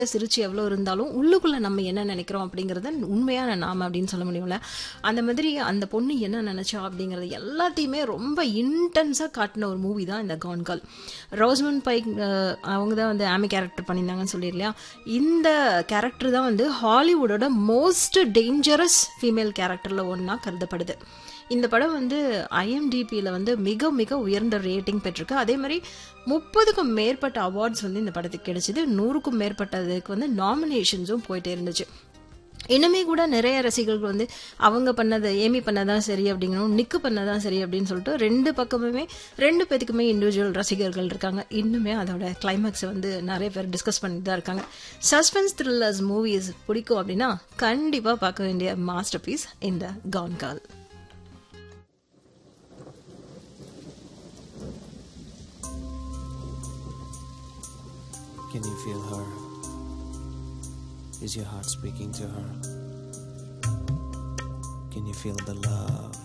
சிரிச்சு எவ்வளோ இருந்தாலும் உள்ளுக்குள்ள நம்ம என்ன நினைக்கிறோம் அப்படிங்கறத உண்மையான நாம அப்படின்னு சொல்ல முடியும்ல அந்த மாதிரி அந்த பொண்ணு என்ன நினைச்சா அப்படிங்கறது எல்லாத்தையுமே ரொம்ப இன்டென்ஸா காட்டின ஒரு மூவி தான் இந்த கான் கால் ரோஸ்மன் பைக் அஹ், அவங்க தான் வந்து ஆமி கேரக்டர் பண்ணியிருந்தாங்கன்னு சொல்லியிருலையா இந்த கேரக்டர் தான் வந்து ஹாலிவுட்டோட மோஸ்ட் டேஞ்சரஸ் ஃபீமேல் கேரக்டர்ல ஒன்றா கருதப்படுது இந்த படம் வந்து ஐஎம்டிபியில் வந்து மிக மிக உயர்ந்த ரேட்டிங் பெற்றிருக்கு அதே மாதிரி முப்பதுக்கும் மேற்பட்ட அவார்ட்ஸ் வந்து இந்த படத்துக்கு கிடைச்சிது நூறுக்கும் மேற்பட்டதுக்கு வந்து நாமினேஷன்ஸும் போயிட்டே இருந்துச்சு இன்னுமே கூட நிறைய ரசிகர்கள் வந்து அவங்க பண்ணதை ஏமி பண்ணதான் சரி அப்படிங்கணும் நிக்கு பண்ணதான் சரி அப்படின்னு சொல்லிட்டு ரெண்டு பக்கமுமே ரெண்டு பேத்துக்குமே இண்டிவிஜுவல் ரசிகர்கள் இருக்காங்க இன்னுமே அதோட கிளைமேக்ஸை வந்து நிறைய பேர் டிஸ்கஸ் பண்ணிட்டு தான் இருக்காங்க சஸ்பென்ஸ் த்ரில்லர்ஸ் மூவிஸ் பிடிக்கும் அப்படின்னா கண்டிப்பாக பார்க்க வேண்டிய மாஸ்டர் பீஸ் இந்த கான் கால் Can you feel her? Is your heart speaking to her? Can you feel the love